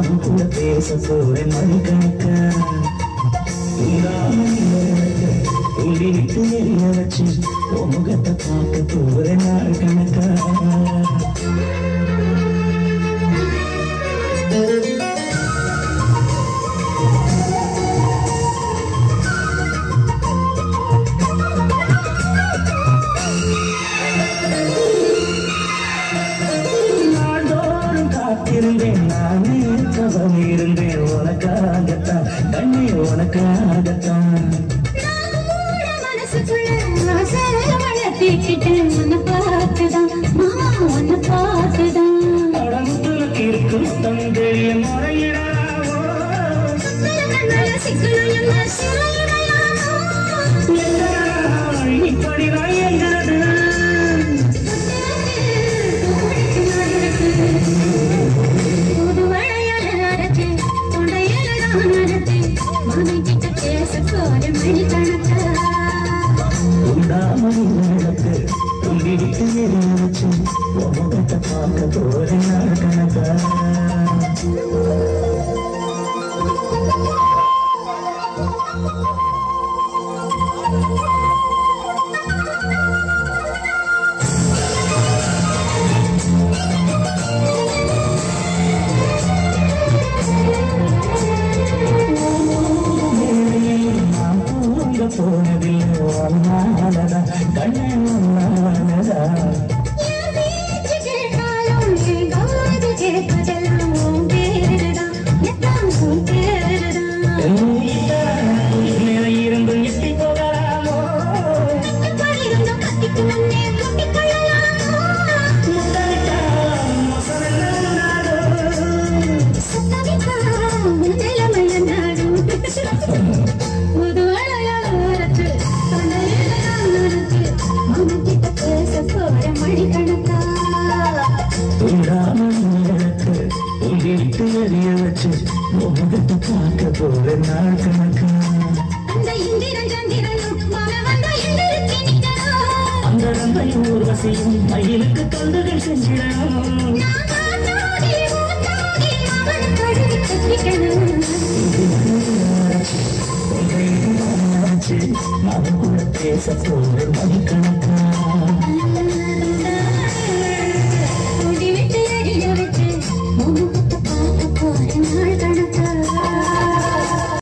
நான் கூட பேச போறேன் மணிக்கணக்கா உள்ளிட்டு எரிய வச்சு உன் முகத்தை பார்க்க போறேன் நாள் கணக்கா நாள்தோறும் காத்திருந்தேன் நானே கவம் இருந்தேன் உனக்காகத்தான் கண்ணே உனக்காகத்தான் கடம்புக்கு இருக்கும் தந்தைய முறையிடாவோ இப்படிதான் எங்கிறது உண்டாமணி நேரத்து உள்ளிட்டு எரிய வச்சு உன் முகத்தை பார்க்க போறேன் நாள் கணக்கா நான் தூங்க போனதில்லை ஒன்னாலதான் கண்ணே ஒன்னாலதான் இருந்து எட்டி போகலாமோ மணிக்கணக்கா உண்டாமல் நேரத்து உள்ளிட்டு எரிய வச்சு முகத்தை பார்க்க போற நாள் கணக்கா அந்த இந்திரன் சந்திரனும் மன வந்த எந்திரத்தி நிற்கிறோம் அந்த ரந்தை ஊர்வசியும் மயிலுக்கு தொண்டுகள் செஞ்சிடணும் நானாகி ஊத்தாகி அவன் கழுவி கட்டிக்கணும் நான் கூட பேச போற மணிக்கணக்கா